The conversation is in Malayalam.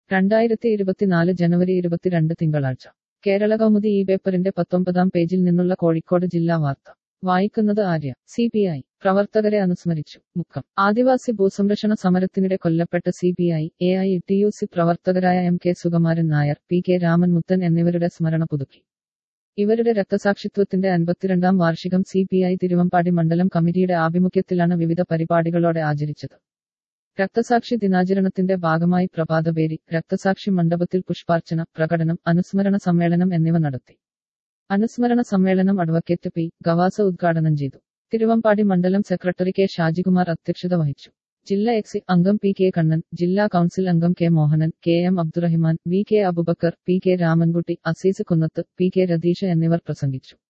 രണ്ടായിരത്തി ഇരുപത്തിനാല് ജനുവരി ഇരുപത്തിരണ്ട് തിങ്കളാഴ്ച കേരള കൗമുദി ഈ പേപ്പറിന്റെ പത്തൊമ്പതാം പേജിൽ നിന്നുള്ള കോഴിക്കോട് ജില്ലാ വാർത്ത വായിക്കുന്നത് ആര്യ സി പി ഐ പ്രവർത്തകരെ അനുസ്മരിച്ചു മുക്കം ആദിവാസി ഭൂസംരക്ഷണ സമരത്തിനിടെ കൊല്ലപ്പെട്ട C P I A I T U C പ്രവർത്തകരായ M K Sukumaran Nair P K Raman Muthan എന്നിവരുടെ സ്മരണ പുതുക്കി ഇവരുടെ രക്തസാക്ഷിത്വത്തിന്റെ അൻപത്തിരണ്ടാം വാർഷികം സി പി ഐ തിരുവമ്പാടി മണ്ഡലം കമ്മിറ്റിയുടെ ആഭിമുഖ്യത്തിലാണ് വിവിധ പരിപാടികളോടെ ആചരിച്ചത് രക്തസാക്ഷി ദിനാചരണത്തിന്റെ ഭാഗമായി പ്രഭാതപേരി രക്തസാക്ഷി മണ്ഡപത്തിൽ പുഷ്പാർച്ചന പ്രകടനം അനുസ്മരണ സമ്മേളനം എന്നിവ നടത്തി അനുസ്മരണ സമ്മേളനം അഡ്വക്കേറ്റ് പി ഗവാസ ഉദ്ഘാടനം ചെയ്തു തിരുവമ്പാടി മണ്ഡലം സെക്രട്ടറി കെ ഷാജികുമാർ അധ്യക്ഷത വഹിച്ചു ജില്ലാ എക്സി അംഗം പി കെ കണ്ണൻ ജില്ലാ കൌൺസിൽ അംഗം K Mohanan K M Abdurahiman V K Abubakar P K Ramankutty Azeez Kunnath P K Ratheesh എന്നിവർ പ്രസംഗിച്ചു